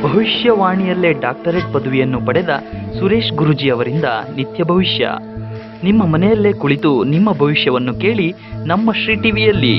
ಭವಿಷ್ಯವಾಣಿಯಲ್ಲೇ doctorate ಪದವಿಯನ್ನು ಪಡೆದ ಸುರೇಶ್ ಗುರುಜಿ ಅವರಿಂದ ನಿತ್ಯ ಭವಿಷ್ಯ ನಿಮ್ಮ ಮನೆಯಲ್ಲೇ ಕುಳಿತು ನಿಮ್ಮ ಭವಿಷ್ಯವನ್ನು ಕೇಳಿ ನಮ್ಮ ಶ್ರೀ ಟಿವಿಯಲ್ಲಿ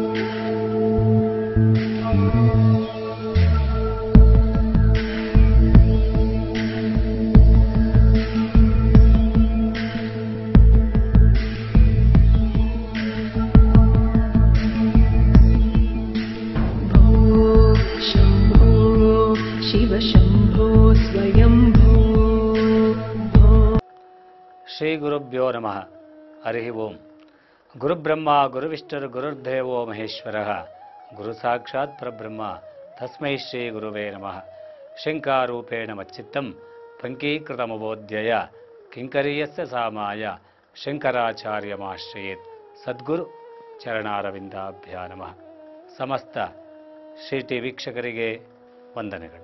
भो शम्भो शिव शम्भो स्वयम्भो भो ಶ್ರೀ ಗುರುಭ್ಯೋ ನಮಃ ಹರಿ ಓಂ ಗುರುಬ್ರಹ್ಮ ಗುರುವಿಷ್ಣುರ್ ಗುರುರ್ದೇವೋ ಮಹೇಶ್ವರ ಗುರು ಸಾಕ್ಷಾತ್ ಪರಬ್ರಹ್ಮ ತಸ್ಮೈ ಶ್ರೀ ಗುರುವೇ ನಮಃ ಶಂಕಾರೂಪೇಣ ಮಚ್ಚಿತ್ತಂ ಪಂಕೀಕೃತಮಬೋಧ್ಯಯ ಕಿಂಕರೀಯಸ್ಯ ಸಾಮಾಯ ಶಂಕರಾಚಾರ್ಯಮಾಶ್ರಯೇತ್ ಸದ್ಗುರು ಚರಣಾರವಿಂದಾಭ್ಯ ನಮಃ ಸಮಸ್ತ ಶ್ರೀ ಟಿ ವೀಕ್ಷಕರಿಗೆ ವಂದನೆಗಳು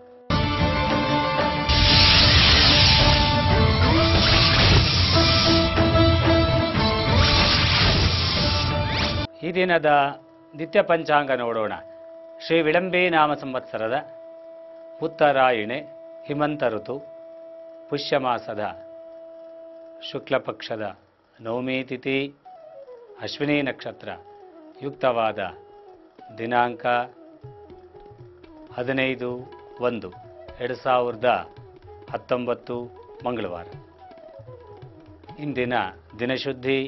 ಈ ದಿನದ ನಿತ್ಯ ಪಂಚಾಂಗ ನೋಡೋಣ ಶ್ರೀ ವಿಳಂಬಿ ನಾಮ ಸಂವತ್ಸರದ ಉತ್ತರಾಯಣೆ ಹಿಮಂತ ಋತು ಪುಷ್ಯಮಾಸದ ಶುಕ್ಲ ಪಕ್ಷದ ನವಮಿ ತಿಥಿ ಅಶ್ವಿನಿ ನಕ್ಷತ್ರ ಯುಕ್ತವಾದ ದಿನಾಂಕ ಹದಿನೈದು ಒಂದು ಎರಡು ಸಾವಿರದ ಹತ್ತೊಂಬತ್ತು ಮಂಗಳವಾರ ಇಂದಿನ ದಿನಶುದ್ಧಿ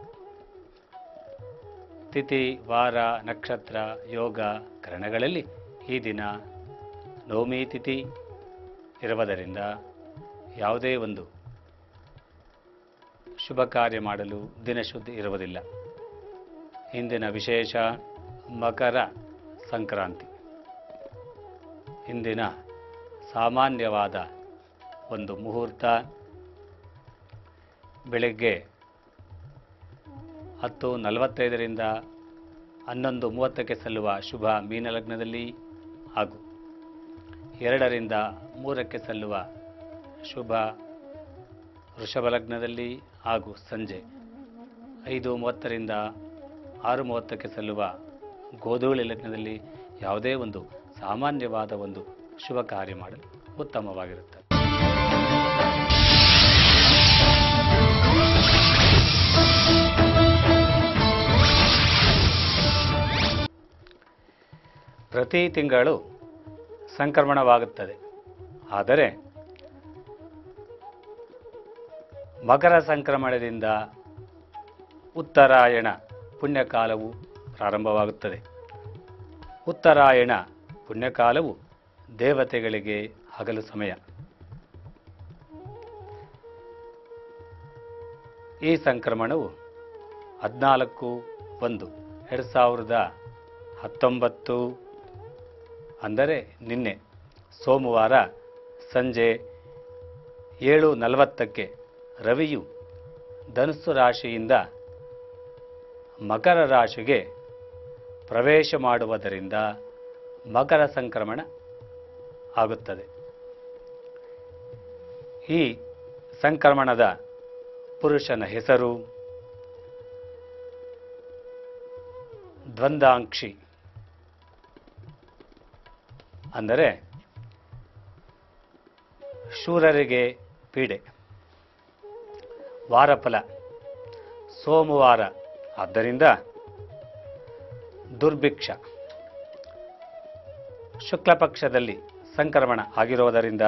ತಿಥಿ ವಾರ ನಕ್ಷತ್ರ ಯೋಗ ಕರಣಗಳಲ್ಲಿ ಈ ದಿನ ನವಮಿ ತಿಥಿ ಇರುವುದರಿಂದ ಯಾವುದೇ ಒಂದು ಶುಭ ಕಾರ್ಯ ಮಾಡಲು ದಿನಶುದ್ಧಿ ಇರುವುದಿಲ್ಲ ಇಂದಿನ ವಿಶೇಷ ಮಕರ ಸಂಕ್ರಾಂತಿ ಇಂದಿನ ಸಾಮಾನ್ಯವಾದ ಒಂದು ಮುಹೂರ್ತ ಬೆಳಗ್ಗೆ ಹತ್ತು ನಲವತ್ತೈದರಿಂದ ಹನ್ನೊಂದು ಮೂವತ್ತಕ್ಕೆ ಸಲ್ಲುವ ಶುಭ ಮೀನಲಗ್ನದಲ್ಲಿ ಹಾಗೂ ಎರಡರಿಂದ ಮೂರಕ್ಕೆ ಸಲ್ಲುವ ಶುಭ ವೃಷಭ ಲಗ್ನದಲ್ಲಿ ಹಾಗೂ ಸಂಜೆ ಐದು ಮೂವತ್ತರಿಂದ ಆರು ಮೂವತ್ತಕ್ಕೆ ಸಲ್ಲುವ ಗೋಧೂಳಿ ಲಗ್ನದಲ್ಲಿ ಯಾವುದೇ ಒಂದು ಸಾಮಾನ್ಯವಾದ ಒಂದು ಶುಭ ಕಾರ್ಯ ಮಾಡಲು ಉತ್ತಮವಾಗಿರುತ್ತದೆ ಪ್ರತಿ ತಿಂಗಳು ಸಂಕ್ರಮಣವಾಗುತ್ತದೆ ಆದರೆ ಮಕರ ಸಂಕ್ರಮಣದಿಂದ ಉತ್ತರಾಯಣ ಪುಣ್ಯಕಾಲವು ಪ್ರಾರಂಭವಾಗುತ್ತದೆ ಉತ್ತರಾಯಣ ಪುಣ್ಯಕಾಲವು ದೇವತೆಗಳಿಗೆ ಹಗಲು ಸಮಯ ಈ ಸಂಕ್ರಮಣವು ಹದಿನಾಲ್ಕು ಒಂದು ಎರಡು ಸಾವಿರದ ಹತ್ತೊಂಬತ್ತು ಅಂದರೆ ನಿನ್ನೆ ಸೋಮವಾರ ಸಂಜೆ ಏಳು ನಲವತ್ತಕ್ಕೆ ರವಿಯು ಧನುಸ್ಸು ರಾಶಿಯಿಂದ ಮಕರ ರಾಶಿಗೆ ಪ್ರವೇಶ ಮಾಡುವುದರಿಂದ ಮಕರ ಸಂಕ್ರಮಣ ಆಗುತ್ತದೆ ಈ ಸಂಕ್ರಮಣದ ಪುರುಷನ ಹೆಸರು ದ್ವಂದಾಂಕ್ಷಿ ಅಂದರೆ ಶೂರರಿಗೆ ಪೀಡೆ ವಾರಫಲ ಸೋಮವಾರ ಆದ್ದರಿಂದ ದುರ್ಭಿಕ್ಷ ಶುಕ್ಲ ಪಕ್ಷದಲ್ಲಿ ಸಂಕ್ರಮಣ ಆಗಿರುವುದರಿಂದ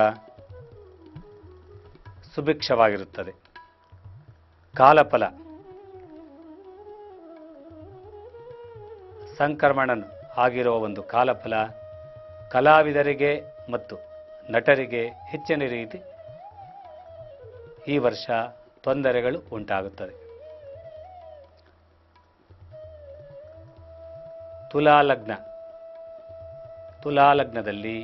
ಸುಭಿಕ್ಷವಾಗಿರುತ್ತದೆ ಕಾಲಫಲ ಸಂಕ್ರಮಣನು ಆಗಿರುವ ಒಂದು ಕಾಲಫಲ ಕಲಾವಿದರಿಗೆ ಮತ್ತು ನಟರಿಗೆ ಹೆಚ್ಚಿನ ರೀತಿ ಈ ವರ್ಷ ತೊಂದರೆಗಳು ಉಂಟಾಗುತ್ತದೆ ತುಲಾಲಗ್ನ ತುಲಾಲಗ್ನದಲ್ಲಿ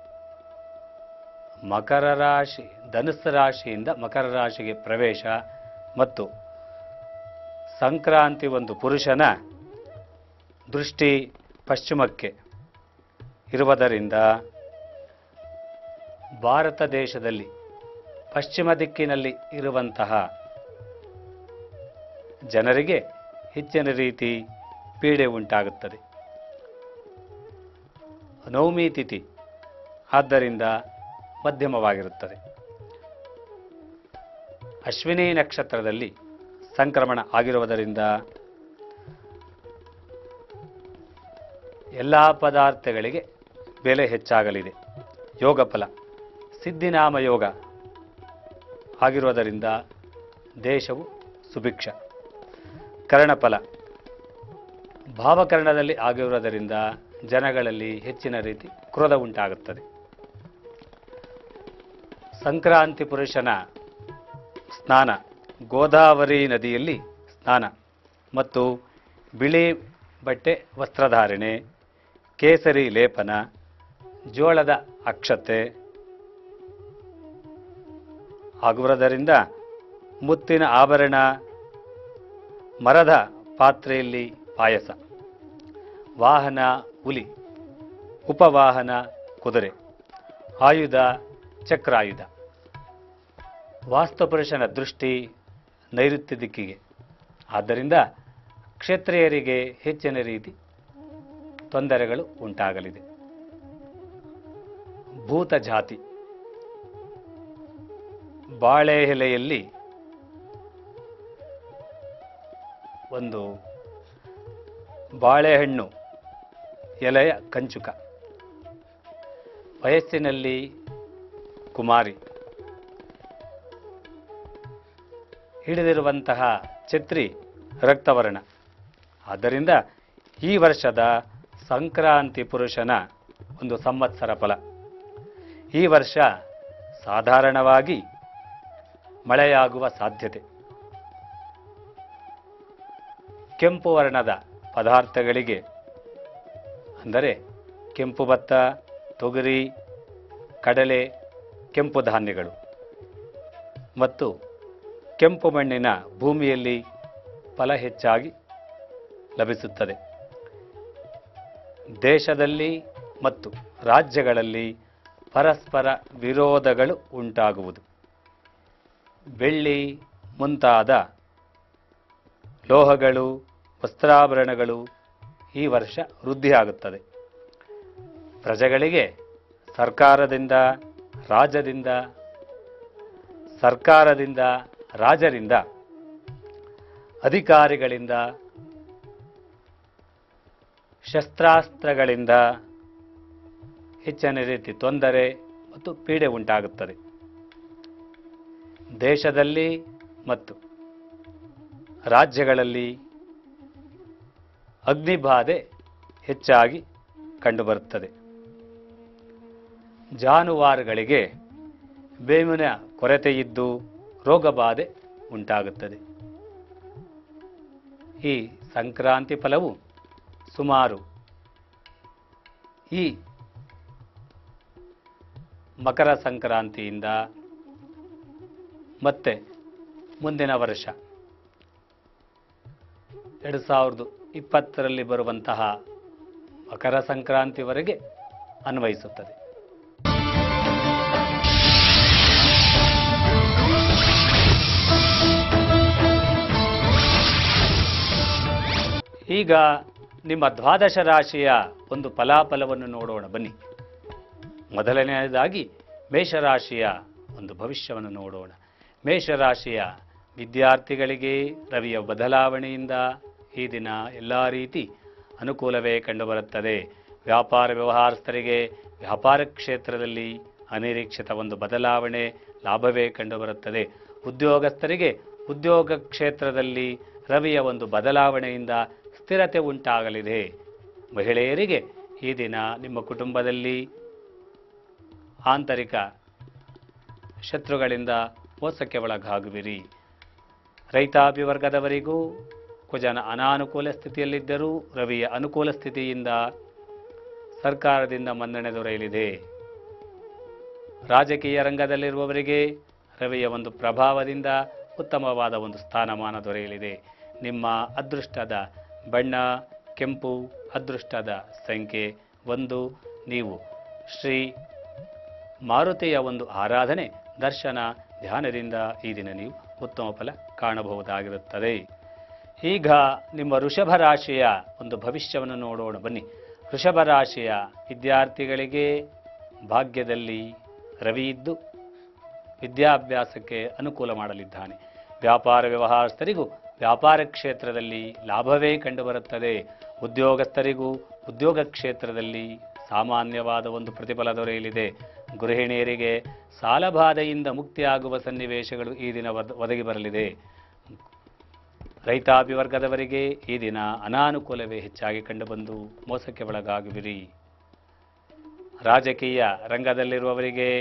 ಮಕರ ರಾಶಿ ಧನುಸ್ಸು ರಾಶಿಯಿಂದ ಮಕರ ರಾಶಿಗೆ ಪ್ರವೇಶ ಮತ್ತು ಸಂಕ್ರಾಂತಿ ಒಂದು ಪುರುಷನ ದೃಷ್ಟಿ ಪಶ್ಚಿಮಕ್ಕೆ ಇರುವುದರಿಂದ ಭಾರತ ದೇಶದಲ್ಲಿ ಪಶ್ಚಿಮ ದಿಕ್ಕಿನಲ್ಲಿ ಇರುವಂತಹ ಜನರಿಗೆ ಹೆಚ್ಚಿನ ರೀತಿ ಪೀಡೆ ಉಂಟಾಗುತ್ತದೆ ನವಮಿ ತಿಥಿ ಆದ್ದರಿಂದ ಮಧ್ಯಮವಾಗಿರುತ್ತದೆ ಅಶ್ವಿನಿ ನಕ್ಷತ್ರದಲ್ಲಿ ಸಂಕ್ರಮಣ ಆಗಿರುವುದರಿಂದ ಎಲ್ಲ ಪದಾರ್ಥಗಳಿಗೆ ಬೆಲೆ ಹೆಚ್ಚಾಗಲಿದೆ ಯೋಗ ಫಲ ಸಿದ್ಧಿನಾಮ ಯೋಗ ಆಗಿರುವುದರಿಂದ ದೇಶವು ಸುಭಿಕ್ಷ ಕರ್ಣಫಲ ಭಾವಕರಣದಲ್ಲಿ ಆಗಿರುವುದರಿಂದ ಜನಗಳಲ್ಲಿ ಹೆಚ್ಚಿನ ರೀತಿ ಕ್ರೋಧ ಉಂಟಾಗುತ್ತದೆ ಸಂಕ್ರಾಂತಿ ಪುರುಷನ ಸ್ನಾನ ಗೋದಾವರಿ ನದಿಯಲ್ಲಿ ಸ್ನಾನ ಮತ್ತು ಬಿಳಿ ಬಟ್ಟೆ ವಸ್ತ್ರಧಾರಣೆ ಕೇಸರಿ ಲೇಪನ ಜೋಳದ ಅಕ್ಷತೆ ಆಗುವುದರಿಂದ ಮುತ್ತಿನ ಆಭರಣ ಮರದ ಪಾತ್ರೆಯಲ್ಲಿ ಪಾಯಸ ವಾಹನ ಹುಲಿ ಉಪವಾಹನ ಕುದುರೆ ಆಯುಧ ಚಕ್ರಾಯುಧ ವಾಸ್ತುಪುರುಷನ ದೃಷ್ಟಿ ನೈಋತ್ಯ ದಿಕ್ಕಿಗೆ ಆದ್ದರಿಂದ ಕ್ಷತ್ರಿಯರಿಗೆ ಹೆಚ್ಚಿನ ರೀತಿ ತೊಂದರೆಗಳು ಉಂಟಾಗಲಿದೆ ಭೂತ ಜಾತಿ ಬಾಳೆ ಎಲೆಯಲ್ಲಿ ಒಂದು ಬಾಳೆಹಣ್ಣು ಎಲೆಯ ಕಂಚುಕ ವಯಸ್ಸಿನಲ್ಲಿ ಕುಮಾರಿ ಹಿಡಿದಿರುವಂತಹ ಛತ್ರಿ ರಕ್ತವರ್ಣ ಆದ್ದರಿಂದ ಈ ವರ್ಷದ ಸಂಕ್ರಾಂತಿ ಪುರುಷನ ಒಂದು ಸಂವತ್ಸರ ಫಲ ಈ ವರ್ಷ ಸಾಧಾರಣವಾಗಿ ಮಳೆಯಾಗುವ ಸಾಧ್ಯತೆ ಕೆಂಪು ವರ್ಣದ ಪದಾರ್ಥಗಳಿಗೆ ಅಂದರೆ ಕೆಂಪು ಭತ್ತ ತೊಗರಿ ಕಡಲೆ ಕೆಂಪು ಧಾನ್ಯಗಳು ಮತ್ತು ಕೆಂಪು ಮಣ್ಣಿನ ಭೂಮಿಯಲ್ಲಿ ಫಲ ಹೆಚ್ಚಾಗಿ ಲಭಿಸುತ್ತದೆ ದೇಶದಲ್ಲಿ ಮತ್ತು ರಾಜ್ಯಗಳಲ್ಲಿ ಪರಸ್ಪರ ವಿರೋಧಗಳು ಉಂಟಾಗುವುದು ಬೆಳ್ಳಿ ಮುಂತಾದ ಲೋಹಗಳು ವಸ್ತ್ರಾಭರಣಗಳು ಈ ವರ್ಷ ವೃದ್ಧಿಯಾಗುತ್ತದೆ ಪ್ರಜೆಗಳಿಗೆ ಸರ್ಕಾರದಿಂದ ರಾಜ್ಯದಿಂದ ಸರ್ಕಾರದಿಂದ ರಾಜರಿಂದ ಅಧಿಕಾರಿಗಳಿಂದ ಶಸ್ತ್ರಾಸ್ತ್ರಗಳಿಂದ ಹೆಚ್ಚಿನ ರೀತಿ ತೊಂದರೆ ಮತ್ತು ಪೀಡೆ ಉಂಟಾಗುತ್ತದೆ ದೇಶದಲ್ಲಿ ಮತ್ತು ರಾಜ್ಯಗಳಲ್ಲಿ ಅಗ್ನಿಬಾಧೆ ಹೆಚ್ಚಾಗಿ ಕಂಡುಬರುತ್ತದೆ ಜಾನುವಾರುಗಳಿಗೆ ಬೇವಿನ ಕೊರತೆ ಇದ್ದು ರೋಗಬಾಧೆ ಉಂಟಾಗುತ್ತದೆ ಈ ಸಂಕ್ರಾಂತಿ ಫಲವು ಸುಮಾರು ಈ ಮಕರ ಸಂಕ್ರಾಂತಿಯಿಂದ ಮತ್ತೆ ಮುಂದಿನ ವರ್ಷ ಎರಡು ಸಾವಿರದ ಇಪ್ಪತ್ತರಲ್ಲಿ ಬರುವಂತಹ ಮಕರ ಸಂಕ್ರಾಂತಿವರೆಗೆ ಅನ್ವಯಿಸುತ್ತದೆ ಈಗ ನಿಮ್ಮ ದ್ವಾದಶ ರಾಶಿಯ ಒಂದು ಫಲಾಫಲವನ್ನು ನೋಡೋಣ ಬನ್ನಿ ಮೊದಲನೆಯದಾಗಿ ಮೇಷರಾಶಿಯ ಒಂದು ಭವಿಷ್ಯವನ್ನು ನೋಡೋಣ ಮೇಷರಾಶಿಯ ವಿದ್ಯಾರ್ಥಿಗಳಿಗೆ ರವಿಯ ಬದಲಾವಣೆಯಿಂದ ಈ ದಿನ ಎಲ್ಲ ರೀತಿ ಅನುಕೂಲವೇ ಕಂಡುಬರುತ್ತದೆ ವ್ಯಾಪಾರ ವ್ಯವಹಾರಸ್ಥರಿಗೆ ವ್ಯಾಪಾರ ಕ್ಷೇತ್ರದಲ್ಲಿ ಅನಿರೀಕ್ಷಿತ ಒಂದು ಬದಲಾವಣೆ ಲಾಭವೇ ಕಂಡುಬರುತ್ತದೆ ಉದ್ಯೋಗಸ್ಥರಿಗೆ ಉದ್ಯೋಗ ಕ್ಷೇತ್ರದಲ್ಲಿ ರವಿಯ ಒಂದು ಬದಲಾವಣೆಯಿಂದ ಸ್ಥಿರತೆ ಉಂಟಾಗಲಿದೆ ಮಹಿಳೆಯರಿಗೆ ಈ ದಿನ ನಿಮ್ಮ ಕುಟುಂಬದಲ್ಲಿ ಆಂತರಿಕ ಶತ್ರುಗಳಿಂದ ಮೋಸಕ್ಕೆ ಒಳಗಾಗುವಿರಿ ರೈತಾಪಿ ವರ್ಗದವರಿಗೂ ಕುಜನ ಅನಾನುಕೂಲ ಸ್ಥಿತಿಯಲ್ಲಿದ್ದರೂ ರವಿಯ ಅನುಕೂಲ ಸ್ಥಿತಿಯಿಂದ ಸರ್ಕಾರದಿಂದ ಮನ್ನಣೆ ದೊರೆಯಲಿದೆ ರಾಜಕೀಯ ರಂಗದಲ್ಲಿರುವವರಿಗೆ ರವಿಯ ಒಂದು ಪ್ರಭಾವದಿಂದ ಉತ್ತಮವಾದ ಒಂದು ಸ್ಥಾನಮಾನ ದೊರೆಯಲಿದೆ ನಿಮ್ಮ ಅದೃಷ್ಟದ ಬಣ್ಣ ಕೆಂಪು ಅದೃಷ್ಟದ ಸಂಖ್ಯೆ ಒಂದು ನೀವು ಶ್ರೀ ಮಾರುತಿಯ ಒಂದು ಆರಾಧನೆ ದರ್ಶನ ಧ್ಯಾನದಿಂದ ಈ ದಿನ ನೀವು ಉತ್ತಮ ಫಲ ಕಾಣಬಹುದಾಗಿರುತ್ತದೆ ಈಗ ನಿಮ್ಮ ವೃಷಭ ರಾಶಿಯ ಒಂದು ಭವಿಷ್ಯವನ್ನು ನೋಡೋಣ ಬನ್ನಿ ವೃಷಭ ರಾಶಿಯ ವಿದ್ಯಾರ್ಥಿಗಳಿಗೆ ಭಾಗ್ಯದಲ್ಲಿ ರವಿ ಇದ್ದು ವಿದ್ಯಾಭ್ಯಾಸಕ್ಕೆ ಅನುಕೂಲ ಮಾಡಲಿದ್ದಾನೆ ವ್ಯಾಪಾರ ವ್ಯವಹಾರಸ್ಥರಿಗೂ ವ್ಯಾಪಾರ ಕ್ಷೇತ್ರದಲ್ಲಿ ಲಾಭವೇ ಕಂಡುಬರುತ್ತದೆ ಉದ್ಯೋಗಸ್ಥರಿಗೂ ಉದ್ಯೋಗ ಕ್ಷೇತ್ರದಲ್ಲಿ ಸಾಮಾನ್ಯವಾದ ಒಂದು ಪ್ರತಿಫಲ ದೊರೆಯಲಿದೆ ಗೃಹಿಣಿಯರಿಗೆ ಸಾಲಬಾಧೆಯಿಂದ ಮುಕ್ತಿಯಾಗುವ ಸನ್ನಿವೇಶಗಳು ಈ ದಿನ ಒದ- ಒದಗಿ ಬರಲಿದೆ ರೈತಾಪಿ ವರ್ಗದವರಿಗೆ ಈ ದಿನ ಅನಾನುಕೂಲವೇ ಹೆಚ್ಚಾಗಿ ಕಂಡುಬಂದು ಮೋಸಕ್ಕೆ ಒಳಗಾಗುವಿರಿ ರಾಜಕೀಯ ರಂಗದಲ್ಲಿರುವವರಿಗೆ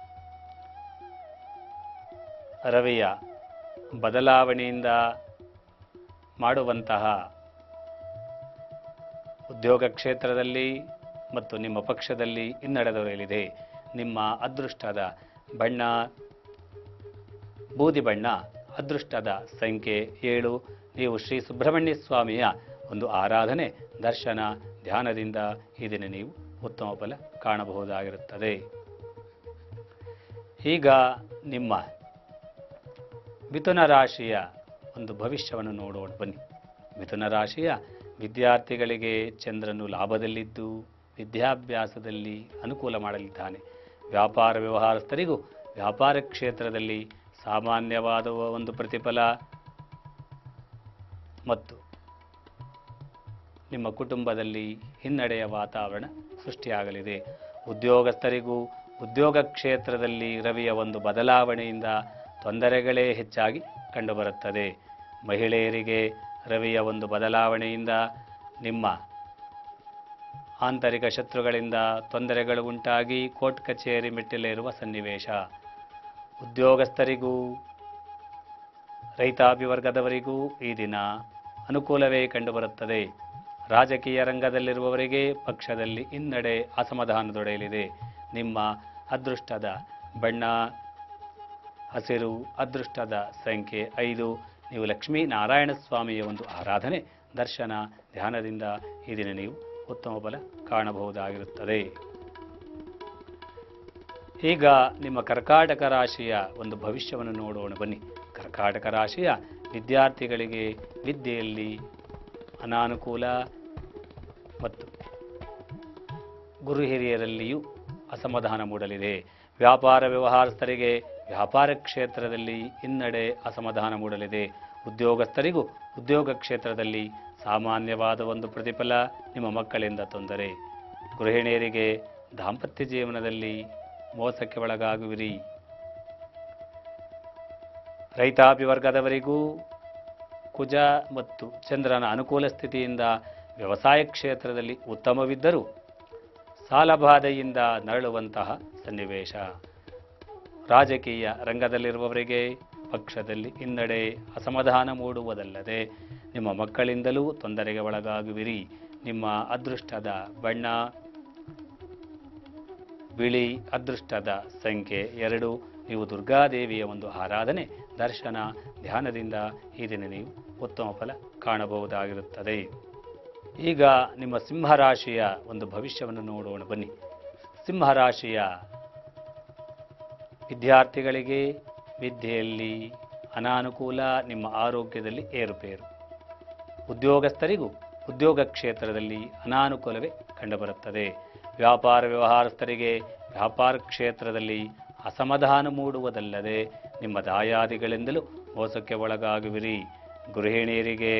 ರವಿಯ ಬದಲಾವಣೆಯಿಂದ ಮಾಡುವಂತಹ ಉದ್ಯೋಗ ಕ್ಷೇತ್ರದಲ್ಲಿ ಮತ್ತು ನಿಮ್ಮ ಪಕ್ಷದಲ್ಲಿ ಹಿನ್ನಡೆ ದೊರೆಯಲಿದೆ ನಿಮ್ಮ ಅದೃಷ್ಟದ ಬಣ್ಣ ಬೂದಿ ಬಣ್ಣ ಅದೃಷ್ಟದ ಸಂಖ್ಯೆ ಏಳು ನೀವು ಶ್ರೀ ಸುಬ್ರಹ್ಮಣ್ಯ ಸ್ವಾಮಿಯ ಒಂದು ಆರಾಧನೆ ದರ್ಶನ ಧ್ಯಾನದಿಂದ ಈ ದಿನ ನೀವು ಉತ್ತಮ ಫಲ ಕಾಣಬಹುದಾಗಿರುತ್ತದೆ ಈಗ ನಿಮ್ಮ ಮಿಥುನ ರಾಶಿಯ ಒಂದು ಭವಿಷ್ಯವನ್ನು ನೋಡೋಣ ಬನ್ನಿ ಮಿಥುನ ರಾಶಿಯ ವಿದ್ಯಾರ್ಥಿಗಳಿಗೆ ಚಂದ್ರನು ಲಾಭದಲ್ಲಿದ್ದು ವಿದ್ಯಾಭ್ಯಾಸದಲ್ಲಿ ಅನುಕೂಲ ಮಾಡಲಿದ್ದಾನೆ ವ್ಯಾಪಾರ ವ್ಯವಹಾರಸ್ಥರಿಗೂ ವ್ಯಾಪಾರ ಕ್ಷೇತ್ರದಲ್ಲಿ ಸಾಮಾನ್ಯವಾದ ಒಂದು ಪ್ರತಿಫಲ ಮತ್ತು ನಿಮ್ಮ ಕುಟುಂಬದಲ್ಲಿ ಹಿನ್ನಡೆಯ ವಾತಾವರಣ ಸೃಷ್ಟಿಯಾಗಲಿದೆ ಉದ್ಯೋಗಸ್ಥರಿಗೂ ಉದ್ಯೋಗ ಕ್ಷೇತ್ರದಲ್ಲಿ ರವಿಯ ಒಂದು ಬದಲಾವಣೆಯಿಂದ ತೊಂದರೆಗಳೇ ಹೆಚ್ಚಾಗಿ ಕಂಡುಬರುತ್ತದೆ ಮಹಿಳೆಯರಿಗೆ ರವಿಯ ಒಂದು ಬದಲಾವಣೆಯಿಂದ ನಿಮ್ಮ ಆಂತರಿಕ ಶತ್ರುಗಳಿಂದ ತೊಂದರೆಗಳು ಉಂಟಾಗಿ ಕೋರ್ಟ್ ಕಚೇರಿ ಮೆಟ್ಟಿಲೇರುವ ಸನ್ನಿವೇಶ ಉದ್ಯೋಗಸ್ಥರಿಗೂ ರೈತಾಪಿ ವರ್ಗದವರಿಗೂ ಈ ದಿನ ಅನುಕೂಲವೇ ಕಂಡುಬರುತ್ತದೆ ರಾಜಕೀಯ ರಂಗದಲ್ಲಿರುವವರಿಗೆ ಪಕ್ಷದಲ್ಲಿ ಹಿನ್ನಡೆ ಅಸಮಾಧಾನ ದೊರೆಯಲಿದೆ ನಿಮ್ಮ ಅದೃಷ್ಟದ ಬಣ್ಣ ಹಸಿರು ಅದೃಷ್ಟದ ಸಂಖ್ಯೆ ಐದು ನೀವು ಲಕ್ಷ್ಮೀ ನಾರಾಯಣ ಸ್ವಾಮಿಯ ಒಂದು ಆರಾಧನೆ ದರ್ಶನ ಧ್ಯಾನದಿಂದ ಈ ದಿನ ನೀವು ಉತ್ತಮ ಫಲ ಕಾಣಬಹುದಾಗಿರುತ್ತದೆ ಈಗ ನಿಮ್ಮ ಕರ್ಕಾಟಕ ರಾಶಿಯ ಒಂದು ಭವಿಷ್ಯವನ್ನು ನೋಡೋಣ ಬನ್ನಿ ಕರ್ಕಾಟಕ ರಾಶಿಯ ವಿದ್ಯಾರ್ಥಿಗಳಿಗೆ ವಿದ್ಯೆಯಲ್ಲಿ ಅನಾನುಕೂಲ ಮತ್ತು ಗುರು ಹಿರಿಯರಲ್ಲಿಯೂ ಅಸಮಾಧಾನ ಮೂಡಲಿದೆ ವ್ಯಾಪಾರ ವ್ಯವಹಾರಸ್ಥರಿಗೆ ವ್ಯಾಪಾರ ಕ್ಷೇತ್ರದಲ್ಲಿ ಹಿನ್ನಡೆ ಅಸಮಾಧಾನ ಮೂಡಲಿದೆ ಉದ್ಯೋಗಸ್ಥರಿಗೂ ಉದ್ಯೋಗ ಕ್ಷೇತ್ರದಲ್ಲಿ ಸಾಮಾನ್ಯವಾದ ಒಂದು ಪ್ರತಿಫಲ ನಿಮ್ಮ ಮಕ್ಕಳಿಂದ ತೊಂದರೆ ಗೃಹಿಣಿಯರಿಗೆ ದಾಂಪತ್ಯ ಜೀವನದಲ್ಲಿ ಮೋಸಕ್ಕೆ ಒಳಗಾಗುವಿರಿ ರೈತಾಪಿ ವರ್ಗದವರಿಗೂ ಕುಜ ಮತ್ತು ಚಂದ್ರನ ಅನುಕೂಲ ಸ್ಥಿತಿಯಿಂದ ವ್ಯವಸಾಯ ಕ್ಷೇತ್ರದಲ್ಲಿ ಉತ್ತಮವಿದ್ದರೂ ಸಾಲಬಾಧೆಯಿಂದ ನರಳುವಂತಹ ಸನ್ನಿವೇಶ ರಾಜಕೀಯ ರಂಗದಲ್ಲಿರುವವರಿಗೆ ಪಕ್ಷದಲ್ಲಿ ಹಿನ್ನಡೆ ಅಸಮಾಧಾನ ಮೂಡುವುದಲ್ಲದೆ ನಿಮ್ಮ ಮಕ್ಕಳಿಂದಲೂ ತೊಂದರೆಗೆ ಒಳಗಾಗುವಿರಿ ನಿಮ್ಮ ಅದೃಷ್ಟದ ಬಣ್ಣ ಬಿಳಿ ಅದೃಷ್ಟದ ಸಂಖ್ಯೆ ಎರಡು ನೀವು ದುರ್ಗಾದೇವಿಯ ಒಂದು ಆರಾಧನೆ ದರ್ಶನ ಧ್ಯಾನದಿಂದ ಈ ದಿನ ನೀವು ಉತ್ತಮ ಫಲ ಕಾಣಬಹುದಾಗಿರುತ್ತದೆ ಈಗ ನಿಮ್ಮ ಸಿಂಹರಾಶಿಯ ಒಂದು ಭವಿಷ್ಯವನ್ನು ನೋಡೋಣ ಬನ್ನಿ ಸಿಂಹರಾಶಿಯ ವಿದ್ಯಾರ್ಥಿಗಳಿಗೆ ವಿದ್ಯೆಯಲ್ಲಿ ಅನಾನುಕೂಲ ನಿಮ್ಮ ಆರೋಗ್ಯದಲ್ಲಿ ಏರುಪೇರು ಉದ್ಯೋಗಸ್ಥರಿಗೂ ಉದ್ಯೋಗ ಕ್ಷೇತ್ರದಲ್ಲಿ ಅನಾನುಕೂಲವೇ ಕಂಡುಬರುತ್ತದೆ ವ್ಯಾಪಾರ ವ್ಯವಹಾರಸ್ಥರಿಗೆ ವ್ಯಾಪಾರ ಕ್ಷೇತ್ರದಲ್ಲಿ ಅಸಮಾಧಾನ ಮೂಡುವುದಲ್ಲದೆ ನಿಮ್ಮ ದಾಯಾದಿಗಳಿಂದಲೂ ಮೋಸಕ್ಕೆ ಒಳಗಾಗುವಿರಿ ಗೃಹಿಣಿಯರಿಗೆ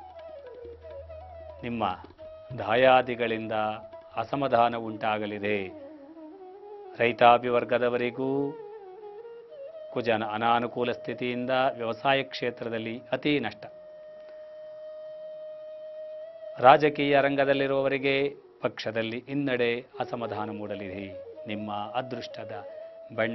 ನಿಮ್ಮ ದಾಯಾದಿಗಳಿಂದ ಅಸಮಾಧಾನ ಉಂಟಾಗಲಿದೆ ರೈತಾಪಿ ವರ್ಗದವರಿಗೂ ಕುಜನ ಅನಾನುಕೂಲ ಸ್ಥಿತಿಯಿಂದ ವ್ಯವಸಾಯ ಕ್ಷೇತ್ರದಲ್ಲಿ ಅತಿ ನಷ್ಟ ರಾಜಕೀಯ ರಂಗದಲ್ಲಿರುವವರಿಗೆ ಪಕ್ಷದಲ್ಲಿ ಹಿನ್ನಡೆ ಅಸಮಾಧಾನ ಮೂಡಲಿದೆ ನಿಮ್ಮ ಅದೃಷ್ಟದ ಬಣ್ಣ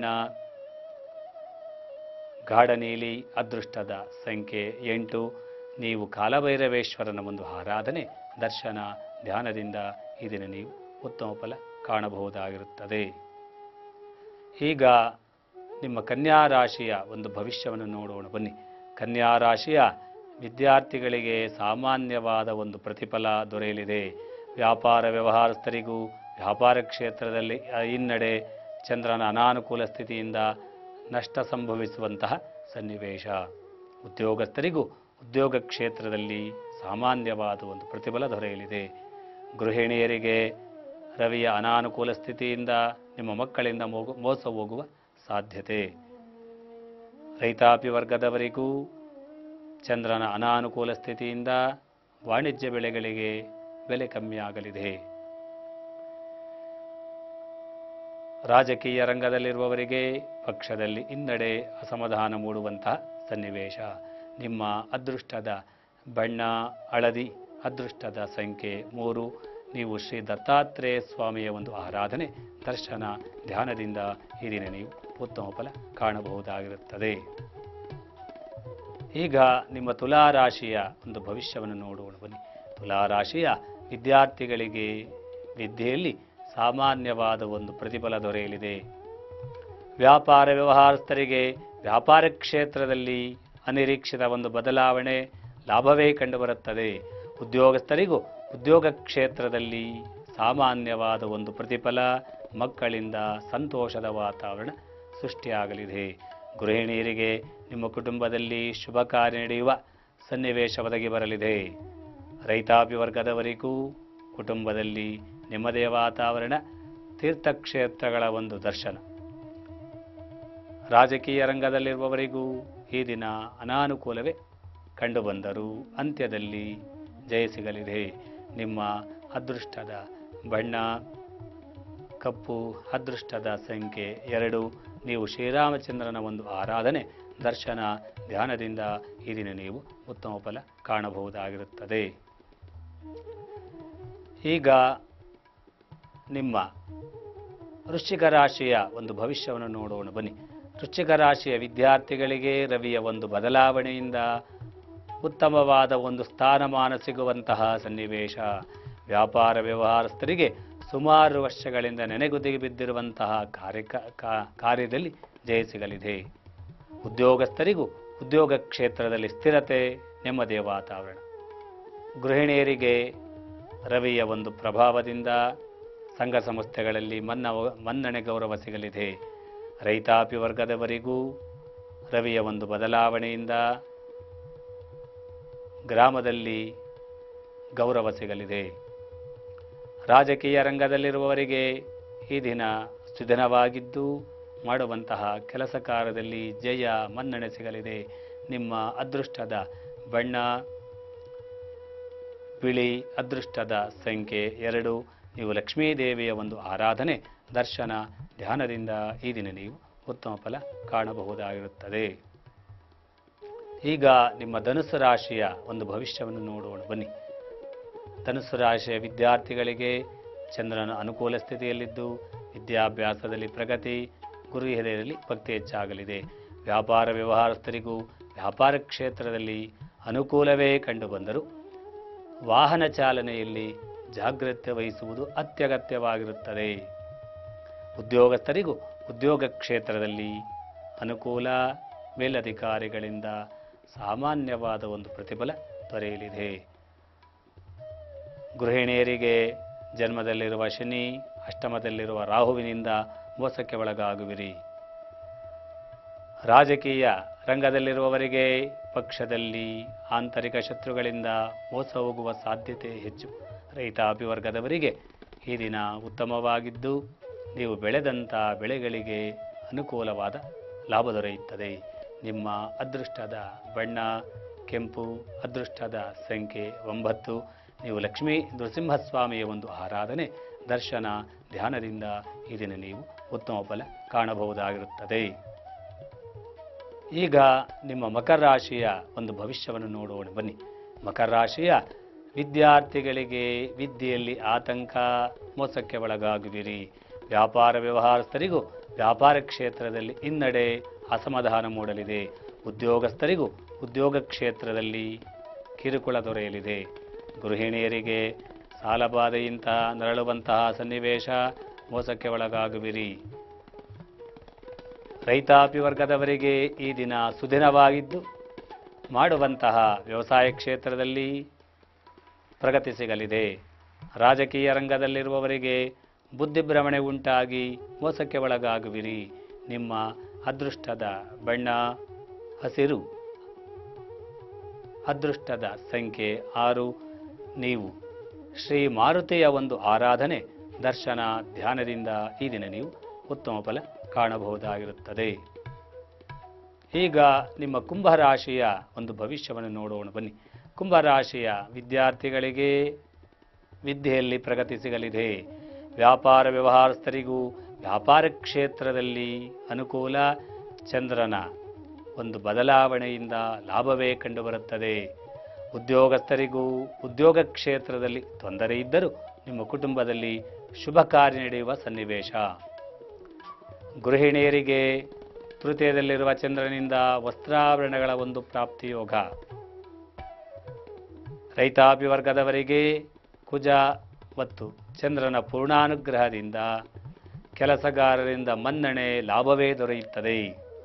ಗಾಢ ನೀಲಿ ಅದೃಷ್ಟದ ಸಂಖ್ಯೆ ಎಂಟು ನೀವು ಕಾಲಭೈರವೇಶ್ವರನ ಒಂದು ಆರಾಧನೆ ದರ್ಶನ ಧ್ಯಾನದಿಂದ ಈ ದಿನ ನೀವು ಉತ್ತಮ ಫಲ ಕಾಣಬಹುದಾಗಿರುತ್ತದೆ ಈಗ ನಿಮ್ಮ ಕನ್ಯಾ ರಾಶಿಯ ಒಂದು ಭವಿಷ್ಯವನ್ನು ನೋಡೋಣ ಬನ್ನಿ ಕನ್ಯಾ ರಾಶಿಯ ವಿದ್ಯಾರ್ಥಿಗಳಿಗೆ ಸಾಮಾನ್ಯವಾದ ಒಂದು ಪ್ರತಿಫಲ ದೊರೆಯಲಿದೆ ವ್ಯಾಪಾರ ವ್ಯವಹಾರಸ್ಥರಿಗೂ ವ್ಯಾಪಾರ ಕ್ಷೇತ್ರದಲ್ಲಿ ಅ, ಹಿನ್ನಡೆ ಚಂದ್ರನ ಅನಾನುಕೂಲ ಸ್ಥಿತಿಯಿಂದ ನಷ್ಟ ಸಂಭವಿಸುವಂತಹ ಸನ್ನಿವೇಶ ಉದ್ಯೋಗಸ್ಥರಿಗೂ ಉದ್ಯೋಗ ಕ್ಷೇತ್ರದಲ್ಲಿ ಸಾಮಾನ್ಯವಾದ ಒಂದು ಪ್ರತಿಫಲ ದೊರೆಯಲಿದೆ ಗೃಹಿಣಿಯರಿಗೆ ರವಿಯ ಅನಾನುಕೂಲ ಸ್ಥಿತಿಯಿಂದ ನಿಮ್ಮ ಮಕ್ಕಳಿಂದ ಮೋಗು ಮೋಸ ಹೋಗುವ ಸಾಧ್ಯತೆ ರೈತಾಪಿ ವರ್ಗದವರಿಗೂ ಚಂದ್ರನ ಅನಾನುಕೂಲ ಸ್ಥಿತಿಯಿಂದ ವಾಣಿಜ್ಯ ಬೆಳೆಗಳಿಗೆ ಬೆಲೆ ಕಮ್ಮಿಯಾಗಲಿದೆ ರಾಜಕೀಯ ರಂಗದಲ್ಲಿರುವವರಿಗೆ ಪಕ್ಷದಲ್ಲಿ ಹಿನ್ನಡೆ ಅಸಮಾಧಾನ ಮೂಡುವಂತಹ ಸನ್ನಿವೇಶ ನಿಮ್ಮ ಅದೃಷ್ಟದ ಬಣ್ಣ ಹಳದಿ ಅದೃಷ್ಟದ ಸಂಖ್ಯೆ ಮೂರು ನೀವು ಶ್ರೀ ದತ್ತಾತ್ರೇಯ ಸ್ವಾಮಿಯ ಒಂದು ಆರಾಧನೆ ದರ್ಶನ ಧ್ಯಾನದಿಂದ ಈ ದಿನ ನೀವು ಉತ್ತಮ ಫಲ ಕಾಣಬಹುದಾಗಿರುತ್ತದೆ ಈಗ ನಿಮ್ಮ ತುಲಾರಾಶಿಯ ಒಂದು ಭವಿಷ್ಯವನ್ನು ನೋಡೋಣ ಬನ್ನಿ ತುಲಾರಾಶಿಯ ವಿದ್ಯಾರ್ಥಿಗಳಿಗೆ ವಿದ್ಯೆಯಲ್ಲಿ ಸಾಮಾನ್ಯವಾದ ಒಂದು ಪ್ರತಿಫಲ ದೊರೆಯಲಿದೆ ವ್ಯಾಪಾರ ವ್ಯವಹಾರಸ್ಥರಿಗೆ ವ್ಯಾಪಾರ ಕ್ಷೇತ್ರದಲ್ಲಿ ಅನಿರೀಕ್ಷಿತ ಒಂದು ಬದಲಾವಣೆ ಲಾಭವೇ ಕಂಡುಬರುತ್ತದೆ ಉದ್ಯೋಗಸ್ಥರಿಗೂ ಉದ್ಯೋಗ ಕ್ಷೇತ್ರದಲ್ಲಿ ಸಾಮಾನ್ಯವಾದ ಒಂದು ಪ್ರತಿಫಲ ಮಕ್ಕಳಿಂದ ಸಂತೋಷದ ವಾತಾವರಣ ಸೃಷ್ಟಿಯಾಗಲಿದೆ ಗೃಹಿಣಿಯರಿಗೆ ನಿಮ್ಮ ಕುಟುಂಬದಲ್ಲಿ ಶುಭ ಕಾರ್ಯ ನಡೆಯುವ ಸನ್ನಿವೇಶ ಒದಗಿ ಬರಲಿದೆ ರೈತಾಪಿ ವರ್ಗದವರಿಗೂ ಕುಟುಂಬದಲ್ಲಿ ನೆಮ್ಮದಿಯ ವಾತಾವರಣ ತೀರ್ಥಕ್ಷೇತ್ರಗಳ ಒಂದು ದರ್ಶನ ರಾಜಕೀಯ ರಂಗದಲ್ಲಿರುವವರಿಗೂ ಈ ದಿನ ಅನಾನುಕೂಲವೇ ಕಂಡುಬಂದರೂ ಅಂತ್ಯದಲ್ಲಿ ಜಯ ಸಿಗಲಿದೆ ನಿಮ್ಮ ಅದೃಷ್ಟದ ಬಣ್ಣ ಕಪ್ಪು ಅದೃಷ್ಟದ ಸಂಖ್ಯೆ ಎರಡು ನೀವು ಶ್ರೀರಾಮಚಂದ್ರನ ಒಂದು ಆರಾಧನೆ ದರ್ಶನ ಧ್ಯಾನದಿಂದ ಈ ದಿನ ನೀವು ಉತ್ತಮ ಫಲ ಕಾಣಬಹುದಾಗಿರುತ್ತದೆ ಈಗ ನಿಮ್ಮ ವೃಶ್ಚಿಕ ರಾಶಿಯ ಒಂದು ಭವಿಷ್ಯವನ್ನು ನೋಡೋಣ ಬನ್ನಿ ವೃಶ್ಚಿಕ ರಾಶಿಯ ವಿದ್ಯಾರ್ಥಿಗಳಿಗೆ ರವಿಯ ಒಂದು ಬದಲಾವಣೆಯಿಂದ ಉತ್ತಮವಾದ ಒಂದು ಸ್ಥಾನಮಾನ ಸಿಗುವಂತಹ ಸನ್ನಿವೇಶ ವ್ಯಾಪಾರ ವ್ಯವಹಾರಸ್ಥರಿಗೆ ಸುಮಾರು ವರ್ಷಗಳಿಂದ ನೆನೆಗುದಿಗೆ ಬಿದ್ದಿರುವಂತಹ ಕಾರ್ಯ ಕಾ- ಕಾರ್ಯದಲ್ಲಿ ಜಯ ಸಿಗಲಿದೆ ಉದ್ಯೋಗಸ್ಥರಿಗೂ ಉದ್ಯೋಗ ಕ್ಷೇತ್ರದಲ್ಲಿ ಸ್ಥಿರತೆ ನೆಮ್ಮದಿಯ ವಾತಾವರಣ ಗೃಹಿಣಿಯರಿಗೆ ರವಿಯ ಒಂದು ಪ್ರಭಾವದಿಂದ ಸಂಘ ಸಂಸ್ಥೆಗಳಲ್ಲಿ ಮನ್ನ ಮನ್ನಣೆ ಗೌರವ ಸಿಗಲಿದೆ ರೈತಾಪಿ ವರ್ಗದವರಿಗೂ ರವಿಯ ಒಂದು ಬದಲಾವಣೆಯಿಂದ ಗ್ರಾಮದಲ್ಲಿ ಗೌರವ ಸಿಗಲಿದೆ ರಾಜಕೀಯ ರಂಗದಲ್ಲಿರುವವರಿಗೆ ಈ ದಿನ ಸುದಿನವಾಗಿದ್ದು ಮಾಡುವಂತಹ ಕೆಲಸ ಕಾರ್ಯದಲ್ಲಿ ಜಯ ಮನ್ನಣೆ ಸಿಗಲಿದೆ ನಿಮ್ಮ ಅದೃಷ್ಟದ ಬಣ್ಣ ಬಿಳಿ ಅದೃಷ್ಟದ ಸಂಖ್ಯೆ ಎರಡು ನೀವು ಲಕ್ಷ್ಮೀದೇವಿಯ ಒಂದು ಆರಾಧನೆ ದರ್ಶನ ಧ್ಯಾನದಿಂದ ಈ ದಿನ ನೀವು ಉತ್ತಮ ಫಲ ಕಾಣಬಹುದಾಗಿರುತ್ತದೆ ಈಗ ನಿಮ್ಮ ಧನುಸು ರಾಶಿಯ ಒಂದು ಭವಿಷ್ಯವನ್ನು ನೋಡೋಣ ಬನ್ನಿ ಧನುಸು ರಾಶಿಯ ವಿದ್ಯಾರ್ಥಿಗಳಿಗೆ ಚಂದ್ರನ ಅನುಕೂಲ ಸ್ಥಿತಿಯಲ್ಲಿದ್ದು ವಿದ್ಯಾಭ್ಯಾಸದಲ್ಲಿ ಪ್ರಗತಿ ಗುರು ಹಿರಿಯರಲ್ಲಿ ಭಕ್ತಿ ಹೆಚ್ಚಾಗಲಿದೆ ವ್ಯಾಪಾರ ವ್ಯವಹಾರಸ್ಥರಿಗೂ ವ್ಯಾಪಾರ ಕ್ಷೇತ್ರದಲ್ಲಿ ಅನುಕೂಲವೇ ಕಂಡುಬಂದರೂ ವಾಹನ ಚಾಲನೆಯಲ್ಲಿ ಜಾಗ್ರತೆ ವಹಿಸುವುದು ಅತ್ಯಗತ್ಯವಾಗಿರುತ್ತದೆ ಉದ್ಯೋಗಸ್ಥರಿಗೂ ಉದ್ಯೋಗ ಕ್ಷೇತ್ರದಲ್ಲಿ ಅನುಕೂಲ ಮೇಲಧಿಕಾರಿಗಳಿಂದ ಸಾಮಾನ್ಯವಾದ ಒಂದು ಪ್ರತಿಫಲ ದೊರೆಯಲಿದೆ ಗೃಹಿಣಿಯರಿಗೆ ಜನ್ಮದಲ್ಲಿರುವ ಶನಿ ಅಷ್ಟಮದಲ್ಲಿರುವ ರಾಹುವಿನಿಂದ ಮೋಸಕ್ಕೆ ಒಳಗಾಗುವಿರಿ ರಾಜಕೀಯ ರಂಗದಲ್ಲಿರುವವರಿಗೆ ಪಕ್ಷದಲ್ಲಿ ಆಂತರಿಕ ಶತ್ರುಗಳಿಂದ ಮೋಸ ಹೋಗುವ ಸಾಧ್ಯತೆ ಹೆಚ್ಚು ರೈತಾಪಿ ವರ್ಗದವರಿಗೆ ಈ ದಿನ ಉತ್ತಮವಾಗಿದ್ದು ನೀವು ಬೆಳೆದಂಥ ಬೆಳೆಗಳಿಗೆ ಅನುಕೂಲವಾದ ಲಾಭ ದೊರೆಯುತ್ತದೆ ನಿಮ್ಮ ಅದೃಷ್ಟದ ಬಣ್ಣ ಕೆಂಪು ಅದೃಷ್ಟದ ಸಂಖ್ಯೆ ಒಂಬತ್ತು ನೀವು ಲಕ್ಷ್ಮೀ ನೃಸಿಂಹಸ್ವಾಮಿಯ ಒಂದು ಆರಾಧನೆ ದರ್ಶನ ಧ್ಯಾನದಿಂದ ಈ ದಿನ ನೀವು ಉತ್ತಮ ಫಲ ಕಾಣಬಹುದಾಗಿರುತ್ತದೆ ಈಗ ನಿಮ್ಮ ಮಕರ ರಾಶಿಯ ಒಂದು ಭವಿಷ್ಯವನ್ನು ನೋಡೋಣ ಬನ್ನಿ ಮಕರ ರಾಶಿಯ ವಿದ್ಯಾರ್ಥಿಗಳಿಗೆ ವಿದ್ಯೆಯಲ್ಲಿ ಆತಂಕ ಮೋಸಕ್ಕೆ ಒಳಗಾಗುವಿರಿ ವ್ಯಾಪಾರ ವ್ಯವಹಾರಸ್ಥರಿಗೂ ವ್ಯಾಪಾರ ಕ್ಷೇತ್ರದಲ್ಲಿ ಹಿನ್ನಡೆ ಅಸಮಾಧಾನ ಮೂಡಲಿದೆ ಉದ್ಯೋಗಸ್ಥರಿಗೂ ಉದ್ಯೋಗ ಕ್ಷೇತ್ರದಲ್ಲಿ ಕಿರುಕುಳ ದೊರೆಯಲಿದೆ ಗೃಹಿಣಿಯರಿಗೆ ಸಾಲಬಾಧೆಯಿಂದ ನರಳುವಂತಹ ಸನ್ನಿವೇಶ ಮೋಸಕ್ಕೆ ಒಳಗಾಗುವಿರಿ ರೈತಾಪಿ ವರ್ಗದವರಿಗೆ ಈ ದಿನ ಸುದಿನವಾಗಿದ್ದು ಮಾಡುವಂತಹ ವ್ಯವಸಾಯ ಕ್ಷೇತ್ರದಲ್ಲಿ ಪ್ರಗತಿ ಸಿಗಲಿದೆ ರಾಜಕೀಯ ರಂಗದಲ್ಲಿರುವವರಿಗೆ ಬುದ್ಧಿಭ್ರಮಣೆ ಉಂಟಾಗಿ ಮೋಸಕ್ಕೆ ಒಳಗಾಗುವಿರಿ ನಿಮ್ಮ ಅದೃಷ್ಟದ ಬಣ್ಣ ಹಸಿರು ಅದೃಷ್ಟದ ಸಂಖ್ಯೆ ಆರು ನೀವು ಶ್ರೀ ಮಾರುತಿಯ ಒಂದು ಆರಾಧನೆ ದರ್ಶನ ಧ್ಯಾನದಿಂದ ಈ ದಿನ ನೀವು ಉತ್ತಮ ಫಲ ಕಾಣಬಹುದಾಗಿರುತ್ತದೆ ಈಗ ನಿಮ್ಮ ಕುಂಭರಾಶಿಯ ಒಂದು ಭವಿಷ್ಯವನ್ನು ನೋಡೋಣ ಬನ್ನಿ ಕುಂಭರಾಶಿಯ ವಿದ್ಯಾರ್ಥಿಗಳಿಗೆ ವಿದ್ಯೆಯಲ್ಲಿ ಪ್ರಗತಿ ಸಿಗಲಿದೆ ವ್ಯಾಪಾರ ವ್ಯವಹಾರಸ್ಥರಿಗೂ ವ್ಯಾಪಾರ ಕ್ಷೇತ್ರದಲ್ಲಿ ಅನುಕೂಲ ಚಂದ್ರನ ಒಂದು ಬದಲಾವಣೆಯಿಂದ ಲಾಭವೇ ಕಂಡುಬರುತ್ತದೆ ಉದ್ಯೋಗಸ್ಥರಿಗೂ ಉದ್ಯೋಗ ಕ್ಷೇತ್ರದಲ್ಲಿ ತೊಂದರೆ ಇದ್ದರೂ ನಿಮ್ಮ ಕುಟುಂಬದಲ್ಲಿ ಶುಭ ಕಾರ್ಯ ನಡೆಯುವ ಸನ್ನಿವೇಶ ಗೃಹಿಣಿಯರಿಗೆ ತೃತೀಯದಲ್ಲಿರುವ ಚಂದ್ರನಿಂದ ವಸ್ತ್ರಾಭರಣಗಳ ಒಂದು ಪ್ರಾಪ್ತಿಯೋಗ ರೈತಾಪಿ ವರ್ಗದವರಿಗೆ ಕುಜ ಮತ್ತು ಚಂದ್ರನ ಪೂರ್ಣಾನುಗ್ರಹದಿಂದ ಕೆಲಸಗಾರರಿಂದ ಮನ್ನಣೆ ಲಾಭವೇ ದೊರೆಯುತ್ತದೆ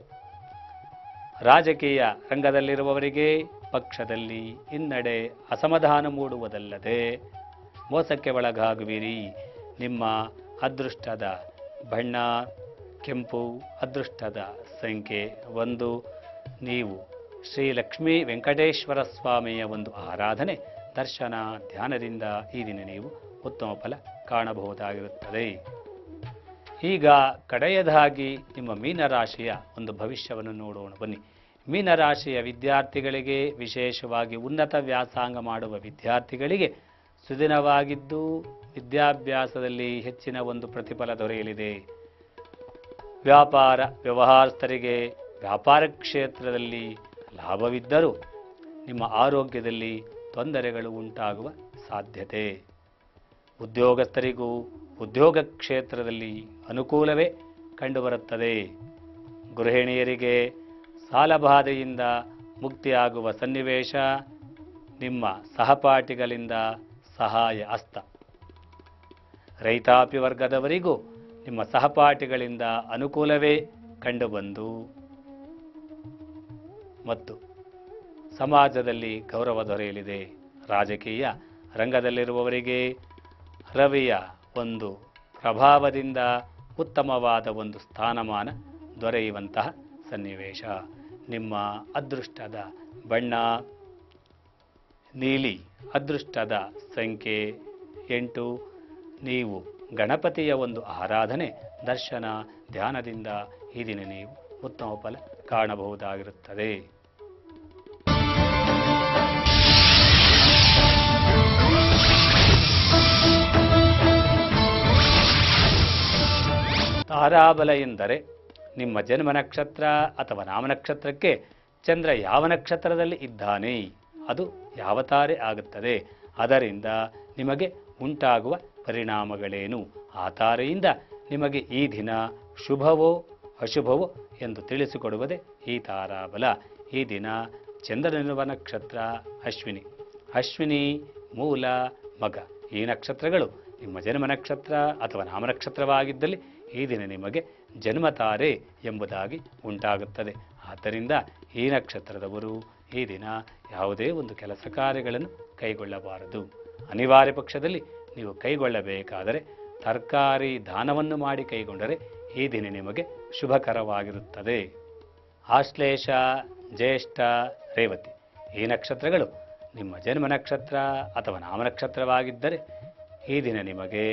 ರಾಜಕೀಯ ರಂಗದಲ್ಲಿರುವವರಿಗೆ ಪಕ್ಷದಲ್ಲಿ ಹಿನ್ನಡೆ ಅಸಮಾಧಾನ ಮೂಡುವುದಲ್ಲದೆ ಮೋಸಕ್ಕೆ ಒಳಗಾಗುವಿರಿ ನಿಮ್ಮ ಅದೃಷ್ಟದ ಬಣ್ಣ ಕೆಂಪು ಅದೃಷ್ಟದ ಸಂಖ್ಯೆ ಒಂದು ನೀವು ಶ್ರೀ ಲಕ್ಷ್ಮೀ ವೆಂಕಟೇಶ್ವರ ಸ್ವಾಮಿಯ ಒಂದು ಆರಾಧನೆ ದರ್ಶನ ಧ್ಯಾನದಿಂದ ಈ ದಿನ ನೀವು ಉತ್ತಮ ಫಲ ಕಾಣಬಹುದಾಗಿರುತ್ತದೆ ಈಗ ಕಡೆಯದಾಗಿ ನಿಮ್ಮ ಮೀನರಾಶಿಯ ಒಂದು ಭವಿಷ್ಯವನ್ನು ನೋಡೋಣ ಬನ್ನಿ ಮೀನರಾಶಿಯ ವಿದ್ಯಾರ್ಥಿಗಳಿಗೆ ವಿಶೇಷವಾಗಿ ಉನ್ನತ ವ್ಯಾಸಂಗ ಮಾಡುವ ವಿದ್ಯಾರ್ಥಿಗಳಿಗೆ ಸುದಿನವಾಗಿದ್ದು ವಿದ್ಯಾಭ್ಯಾಸದಲ್ಲಿ ಹೆಚ್ಚಿನ ಒಂದು ಪ್ರತಿಫಲ ದೊರೆಯಲಿದೆ ವ್ಯಾಪಾರ ವ್ಯವಹಾರಸ್ಥರಿಗೆ ವ್ಯಾಪಾರ ಕ್ಷೇತ್ರದಲ್ಲಿ ಲಾಭವಿದ್ದರೂ ನಿಮ್ಮ ಆರೋಗ್ಯದಲ್ಲಿ ತೊಂದರೆಗಳು ಉಂಟಾಗುವ ಸಾಧ್ಯತೆ ಉದ್ಯೋಗಸ್ಥರಿಗೂ ಉದ್ಯೋಗ ಕ್ಷೇತ್ರದಲ್ಲಿ ಅನುಕೂಲವೇ ಕಂಡುಬರುತ್ತದೆ ಗೃಹಿಣಿಯರಿಗೆ ಸಾಲಬಾಧೆಯಿಂದ ಮುಕ್ತಿಯಾಗುವ ಸನ್ನಿವೇಶ ನಿಮ್ಮ ಸಹಪಾಠಿಗಳಿಂದ ಸಹಾಯ ಹಸ್ತ ರೈತಾಪಿ ವರ್ಗದವರಿಗೂ ನಿಮ್ಮ ಸಹಪಾಠಿಗಳಿಂದ ಅನುಕೂಲವೇ ಕಂಡುಬಂದು ಮತ್ತು ಸಮಾಜದಲ್ಲಿ ಗೌರವ ದೊರೆಯಲಿದೆ ರಾಜಕೀಯ ರಂಗದಲ್ಲಿರುವವರಿಗೆ ರವಿಯ ಒಂದು ಪ್ರಭಾವದಿಂದ ಉತ್ತಮವಾದ ಒಂದು ಸ್ಥಾನಮಾನ ದೊರೆಯುವಂತಹ ಸನ್ನಿವೇಶ ನಿಮ್ಮ ಅದೃಷ್ಟದ ಬಣ್ಣ ನೀಲಿ ಅದೃಷ್ಟದ ಸಂಖ್ಯೆ ಎಂಟು ನೀವು ಗಣಪತಿಯ ಒಂದು ಆರಾಧನೆ ದರ್ಶನ ಧ್ಯಾನದಿಂದ ಈ ದಿನ ನೀವು ಉತ್ತಮ ಫಲ ಕಾಣಬಹುದಾಗಿರುತ್ತದೆ ತಾರಾಬಲ ಎಂದರೆ ನಿಮ್ಮ ಜನ್ಮ ನಕ್ಷತ್ರ ಅಥವಾ ನಾಮನಕ್ಷತ್ರಕ್ಕೆ ಚಂದ್ರ ಯಾವ ನಕ್ಷತ್ರದಲ್ಲಿ ಇದ್ದಾನೆ ಅದು ಯಾವ ತಾರೆ ಆಗುತ್ತದೆ ಅದರಿಂದ ನಿಮಗೆ ಉಂಟಾಗುವ ಪರಿಣಾಮಗಳೇನು ಆ ತಾರೆಯಿಂದ ನಿಮಗೆ ಈ ದಿನ ಶುಭವೋ ಅಶುಭವೋ ಎಂದು ತಿಳಿಸಿಕೊಡುವುದೇ ಈ ತಾರಾಬಲ ಈ ದಿನ ಚಂದ್ರನಿರುವ ನಕ್ಷತ್ರ ಅಶ್ವಿನಿ ಅಶ್ವಿನಿ ಮೂಲ ಮಗ ಈ ನಕ್ಷತ್ರಗಳು ನಿಮ್ಮ ಜನ್ಮ ನಕ್ಷತ್ರ ಅಥವಾ ನಾಮನಕ್ಷತ್ರವಾಗಿದ್ದಲ್ಲಿ ಈ ದಿನ ನಿಮಗೆ ಜನ್ಮತಾರೆ ಎಂಬುದಾಗಿ ಉಂಟಾಗುತ್ತದೆ ಆದ್ದರಿಂದ ಈ ನಕ್ಷತ್ರದವರು ಈ ದಿನ ಯಾವುದೇ ಒಂದು ಕೆಲಸ ಕಾರ್ಯಗಳನ್ನು ಕೈಗೊಳ್ಳಬಾರದು ಅನಿವಾರ್ಯ ಪಕ್ಷದಲ್ಲಿ ನೀವು ಕೈಗೊಳ್ಳಬೇಕಾದರೆ ತರಕಾರಿ ದಾನವನ್ನು ಮಾಡಿ ಕೈಗೊಂಡರೆ ಈ ದಿನ ನಿಮಗೆ ಶುಭಕರವಾಗಿರುತ್ತದೆ ಆಶ್ಲೇಷ ಜ್ಯೇಷ್ಠ ರೇವತಿ ಈ ನಕ್ಷತ್ರಗಳು ನಿಮ್ಮ ಜನ್ಮ ನಕ್ಷತ್ರ ಅಥವಾ ನಾಮನಕ್ಷತ್ರವಾಗಿದ್ದರೆ ಈ ದಿನ ನಿಮಗೆ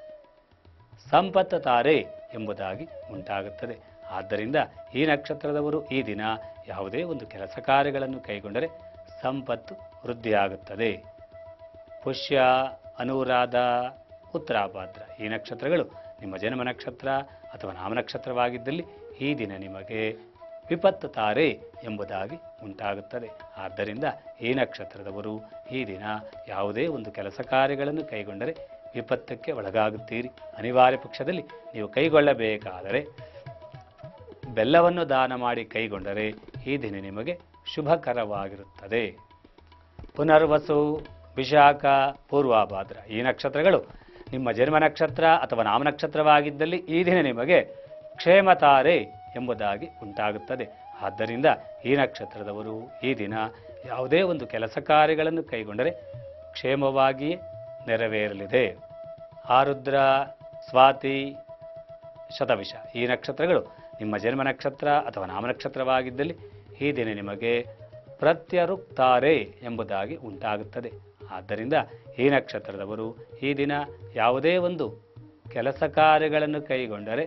ಸಂಪತ್ತ ತಾರೆ ಎಂಬುದಾಗಿ ಉಂಟಾಗುತ್ತದೆ ಆದ್ದರಿಂದ ಈ ನಕ್ಷತ್ರದವರು ಈ ದಿನ ಯಾವುದೇ ಒಂದು ಕೆಲಸ ಕಾರ್ಯಗಳನ್ನು ಕೈಗೊಂಡರೆ ಸಂಪತ್ತು ವೃದ್ಧಿಯಾಗುತ್ತದೆ ಪುಷ್ಯ ಅನುರಾಧ ಉತ್ತರಾಭಾದ್ರ ಈ ನಕ್ಷತ್ರಗಳು ನಿಮ್ಮ ಜನ್ಮ ನಕ್ಷತ್ರ ಅಥವಾ ನಾಮನಕ್ಷತ್ರವಾಗಿದ್ದಲ್ಲಿ ಈ ದಿನ ನಿಮಗೆ ವಿಪತ್ತು ತಾರೆ ಎಂಬುದಾಗಿ ಉಂಟಾಗುತ್ತದೆ ಆದ್ದರಿಂದ ಈ ನಕ್ಷತ್ರದವರು ಈ ದಿನ ಯಾವುದೇ ಒಂದು ಕೆಲಸ ಕಾರ್ಯಗಳನ್ನು ಕೈಗೊಂಡರೆ ವಿಪತ್ತಕ್ಕೆ ಒಳಗಾಗುತ್ತೀರಿ ಅನಿವಾರ್ಯ ಪಕ್ಷದಲ್ಲಿ ನೀವು ಕೈಗೊಳ್ಳಬೇಕಾದರೆ ಬೆಲ್ಲವನ್ನು ದಾನ ಮಾಡಿ ಕೈಗೊಂಡರೆ ಈ ದಿನ ನಿಮಗೆ ಶುಭಕರವಾಗಿರುತ್ತದೆ ಪುನರ್ವಸು ವಿಶಾಖ ಪೂರ್ವಾಭಾದ್ರ ಈ ನಕ್ಷತ್ರಗಳು ನಿಮ್ಮ ಜನ್ಮ ನಕ್ಷತ್ರ ಅಥವಾ ನಾಮನಕ್ಷತ್ರವಾಗಿದ್ದಲ್ಲಿ ಈ ದಿನ ನಿಮಗೆ ಕ್ಷೇಮತಾರೆ ಎಂಬುದಾಗಿ ಉಂಟಾಗುತ್ತದೆ ಆದ್ದರಿಂದ ಈ ನಕ್ಷತ್ರದವರು ಈ ದಿನ ಯಾವುದೇ ಒಂದು ಕೆಲಸ ಕಾರ್ಯಗಳನ್ನು ಕೈಗೊಂಡರೆ ಕ್ಷೇಮವಾಗಿಯೇ ನೆರವೇರಲಿದೆ ಆರುದ್ರ ಸ್ವಾತಿ ಶತವಿಷ ಈ ನಕ್ಷತ್ರಗಳು ನಿಮ್ಮ ಜನ್ಮ ನಕ್ಷತ್ರ ಅಥವಾ ನಾಮನಕ್ಷತ್ರವಾಗಿದ್ದಲ್ಲಿ ಈ ದಿನ ನಿಮಗೆ ಪ್ರತ್ಯರುಕ್ತಾರೆ ಎಂಬುದಾಗಿ ಉಂಟಾಗುತ್ತದೆ ಆದ್ದರಿಂದ ಈ ನಕ್ಷತ್ರದವರು ಈ ದಿನ ಯಾವುದೇ ಒಂದು ಕೆಲಸ ಕಾರ್ಯಗಳನ್ನು ಕೈಗೊಂಡರೆ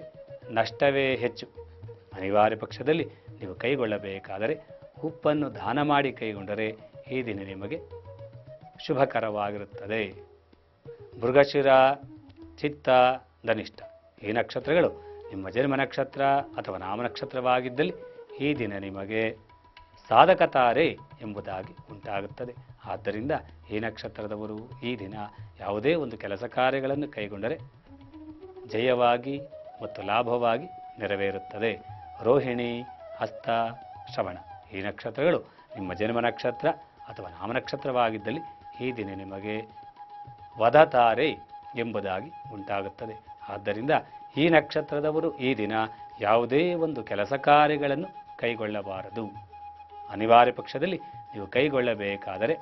ನಷ್ಟವೇ ಹೆಚ್ಚು ಅನಿವಾರ್ಯ ಪಕ್ಷದಲ್ಲಿ ನೀವು ಕೈಗೊಳ್ಳಬೇಕಾದರೆ ಉಪ್ಪನ್ನು ದಾನ ಮಾಡಿ ಕೈಗೊಂಡರೆ ಈ ದಿನ ನಿಮಗೆ ಶುಭಕರವಾಗಿರುತ್ತದೆ ಮೃಗಶಿರ ಚಿತ್ತ ಧನಿಷ್ಠ ಈ ನಕ್ಷತ್ರಗಳು ನಿಮ್ಮ ಜನ್ಮ ನಕ್ಷತ್ರ ಅಥವಾ ನಾಮ ನಕ್ಷತ್ರವಾಗಿದ್ದಲ್ಲಿ ಈ ದಿನ ನಿಮಗೆ ಸಾಧಕತಾರೆ ಎಂಬುದಾಗಿ ಉಂಟಾಗುತ್ತದೆ ಆದ್ದರಿಂದ ಈ ನಕ್ಷತ್ರದವರು ಈ ದಿನ ಯಾವುದೇ ಒಂದು ಕೆಲಸ ಕಾರ್ಯಗಳನ್ನು ಕೈಗೊಂಡರೆ ಜಯವಾಗಿ ಮತ್ತು ಲಾಭವಾಗಿ ನೆರವೇರುತ್ತದೆ ರೋಹಿಣಿ ಹಸ್ತ ಶ್ರವಣ ಈ ನಕ್ಷತ್ರಗಳು ನಿಮ್ಮ ಜನ್ಮ ನಕ್ಷತ್ರ ಅಥವಾ ನಾಮ ನಕ್ಷತ್ರವಾಗಿದ್ದಲ್ಲಿ ಈ ದಿನ ನಿಮಗೆ ವಧತಾರೆ ಎಂಬುದಾಗಿ ಉಂಟಾಗುತ್ತದೆ ಆದ್ದರಿಂದ ಈ ನಕ್ಷತ್ರದವರು ಈ ದಿನ ಯಾವುದೇ ಒಂದು ಕೆಲಸ ಕಾರ್ಯಗಳನ್ನು ಕೈಗೊಳ್ಳಬಾರದು ಅನಿವಾರ್ಯ ಪಕ್ಷದಲ್ಲಿ ನೀವು ಕೈಗೊಳ್ಳಬೇಕಾದರೆ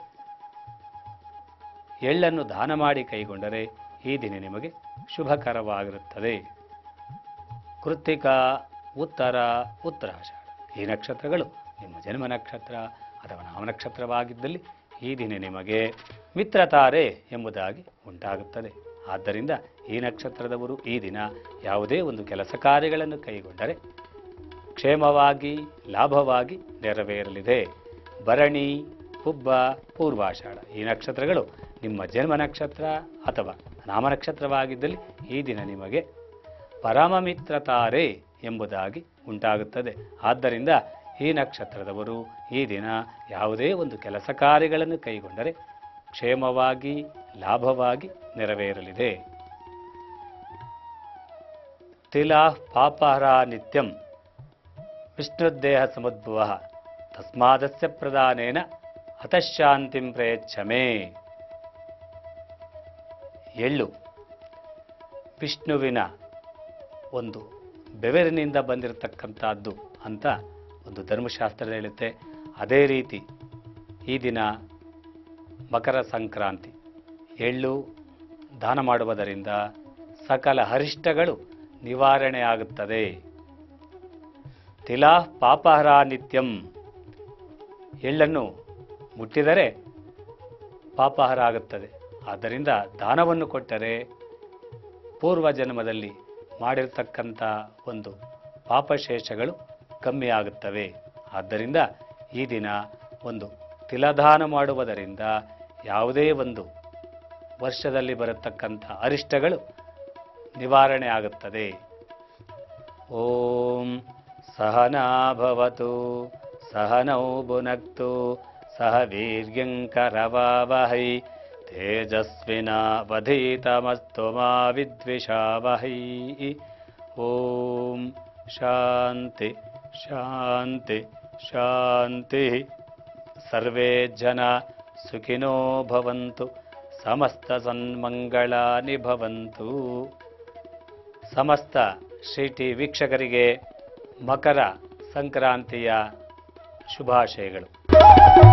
ಎಳ್ಳನ್ನು ದಾನ ಮಾಡಿ ಕೈಗೊಂಡರೆ ಈ ದಿನ ನಿಮಗೆ ಶುಭಕರವಾಗಿರುತ್ತದೆ ಕೃತ್ತಿಕ ಉತ್ತರ ಉತ್ತರಾಷಾಢ ಈ ನಕ್ಷತ್ರಗಳು ನಿಮ್ಮ ಜನ್ಮ ನಕ್ಷತ್ರ ಅಥವಾ ನಾಮ ನಕ್ಷತ್ರವಾಗಿದ್ದಲ್ಲಿ ಈ ದಿನ ನಿಮಗೆ ಮಿತ್ರತಾರೆ ಎಂಬುದಾಗಿ ಉಂಟಾಗುತ್ತದೆ ಆದ್ದರಿಂದ ಈ ನಕ್ಷತ್ರದವರು ಈ ದಿನ ಯಾವುದೇ ಒಂದು ಕೆಲಸ ಕಾರ್ಯಗಳನ್ನು ಕೈಗೊಂಡರೆ ಕ್ಷೇಮವಾಗಿ ಲಾಭವಾಗಿ ನೆರವೇರಲಿದೆ ಭರಣಿ ಹುಬ್ಬ ಪೂರ್ವಾಷಾಢ ಈ ನಕ್ಷತ್ರಗಳು ನಿಮ್ಮ ಜನ್ಮ ನಕ್ಷತ್ರ ಅಥವಾ ನಾಮ ನಕ್ಷತ್ರವಾಗಿದ್ದಲ್ಲಿ ಈ ದಿನ ನಿಮಗೆ ಪರಮಮಿತ್ರತಾರೆ ಎಂಬುದಾಗಿ ಉಂಟಾಗುತ್ತದೆ ಆದ್ದರಿಂದ ಈ ನಕ್ಷತ್ರದವರು ಈ ದಿನ ಯಾವುದೇ ಒಂದು ಕೆಲಸ ಕಾರ್ಯಗಳನ್ನು ಕೈಗೊಂಡರೆ ಕ್ಷೇಮವಾಗಿ ಲಾಭವಾಗಿ ನೆರವೇರಲಿದೆ ತಿಲಾ ಪಾಪಹರ ನಿತ್ಯಂ ವಿಷ್ಣುದೇಹ ಸಮುದ್ಭವ ತಸ್ಮಾದಸ್ಯ ಪ್ರದಾನೇನ ಹತಶಾಂತಿಂ ಪ್ರಯಚ್ಛಮೇ ಎಳ್ಳು ವಿಷ್ಣುವಿನ ಒಂದು ಬೆವರಿನಿಂದ ಬಂದಿರತಕ್ಕಂಥದ್ದು ಅಂತ ಒಂದು ಧರ್ಮಶಾಸ್ತ್ರ ಹೇಳುತ್ತೆ ಅದೇ ರೀತಿ ಈ ದಿನ ಮಕರ ಸಂಕ್ರಾಂತಿ ಎಳ್ಳು ದಾನ ಮಾಡುವುದರಿಂದ ಸಕಲ ಹರಿಷ್ಟಗಳು ನಿವಾರಣೆ ಆಗುತ್ತದೆ ತಿಲಾ ಪಾಪಹರ ನಿತ್ಯಂ ಎಳ್ಳನ್ನು ಮುಟ್ಟಿದರೆ ಪಾಪಹರ ಆಗುತ್ತದೆ ಆದ್ದರಿಂದ ದಾನವನ್ನು ಕೊಟ್ಟರೆ ಪೂರ್ವ ಜನ್ಮದಲ್ಲಿ ಮಾಡಿರ್ತಕ್ಕಂಥ ಒಂದು ಪಾಪಶೇಷಗಳು ಕಮ್ಮಿ ಆಗುತ್ತವೆ ಆದ್ದರಿಂದ ಈ ದಿನ ಒಂದು ತಿಲದಾನ ಮಾಡುವುದರಿಂದ ಯಾವುದೇ ಒಂದು ವರ್ಷದಲ್ಲಿ ಬರತಕ್ಕಂಥ ಅರಿಷ್ಟಗಳು ನಿವಾರಣೆ ಆಗುತ್ತದೆ ಓಂ ಸಹನಾಭವತು ಸಹನೌ ಭುನಕ್ತು ಸಹ ವೀರ್ಯಂಕರವಾವಹೈ ತೇಜಸ್ವಿನಾವಧೀತಮಸ್ತು ಮಾ ವಿದ್ವಿಷಾವಹೈ ಓಂ ಶಾಂತಿ ಶಾಂತಿ ಶಾಂತಿ ಸರ್ವೇ ಜನ ಸುಖಿನೋ ಭವಂತು ಸಮಸ್ತ ಸನ್ಮಂಗಳಾನಿ ಭವಂತು ಸಮಸ್ತ ಶ್ರೀಟಿ ವೀಕ್ಷಕರಿಗೆ ಮಕರ ಸಂಕ್ರಾಂತಿಯ ಶುಭಾಶಯಗಳು